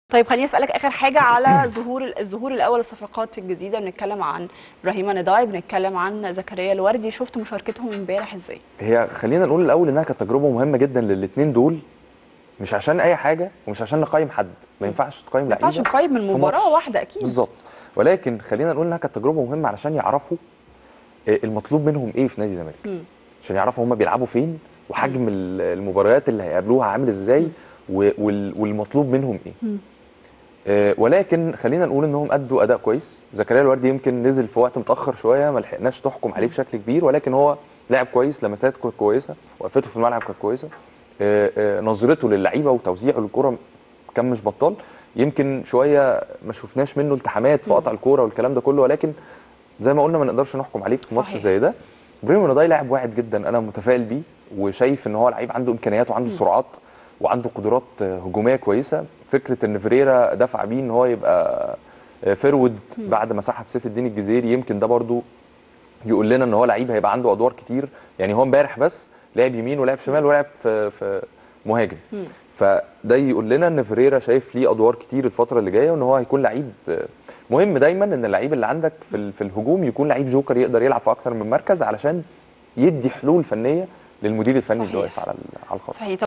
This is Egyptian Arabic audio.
طيب خليني اسالك اخر حاجه على ظهور الظهور الاول الصفقات الجديده بنتكلم عن ابراهيم نداي بنتكلم عن زكريا الوردي شفت مشاركتهم امبارح ازاي هي خلينا نقول الاول انها كانت تجربه مهمه جدا للاثنين دول مش عشان اي حاجه ومش عشان نقيم حد ما ينفعش تقيم ما لعيبه ينفعش نقيم من في مباراه ماتش. واحده اكيد بالظبط ولكن خلينا نقول انها كانت تجربه مهمه علشان يعرفوا آه، المطلوب منهم ايه في نادي الزمالك مم. عشان يعرفوا هم بيلعبوا فين وحجم ال- المباريات اللي هيقابلوها عامل ازاي و- وال- والمطلوب منهم ايه مم. آه، ولكن خلينا نقول انهم ادوا اداء كويس زكريا الوردي يمكن نزل في وقت متاخر شويه ما لحقناش تحكم عليه بشكل كبير ولكن هو لعب كويس لمسات كانت كويسه وقفته في الملعب كانت كويسه آه، آه، نظرته للعيبه وتوزيعه للكره كان مش بطال يمكن شويه ما شفناش منه التحامات في قطع الكوره والكلام ده كله ولكن زي ما قلنا ما نقدرش نحكم عليه في ماتش صحيح. زي ده ابراهيم رضاي لاعب واعد جدا انا متفائل بيه وشايف ان هو لعيب عنده امكانيات وعنده سرعات وعنده قدرات آه، هجوميه كويسه فكره ان فيريرا دفع بيه ان هو يبقى آه، فيرود بعد ما سحب سيف الدين الجزيري يمكن ده برضو يقول لنا ان هو لعيب هيبقى عنده ادوار كتير يعني هو امبارح بس لعب يمين ولعب شمال ولعب في في مهاجم مم. فده يقول لنا ان فيريرا شايف ليه ادوار كتير الفتره اللي جايه وان هو هيكون لعيب آه، مهم دايما ان اللعيب اللي عندك في ال- في الهجوم يكون لعيب جوكر يقدر يلعب في اكتر من مركز علشان يدي حلول فنيه للمدير الفني اللي صحيح. واقف على ال- على الخط صحيح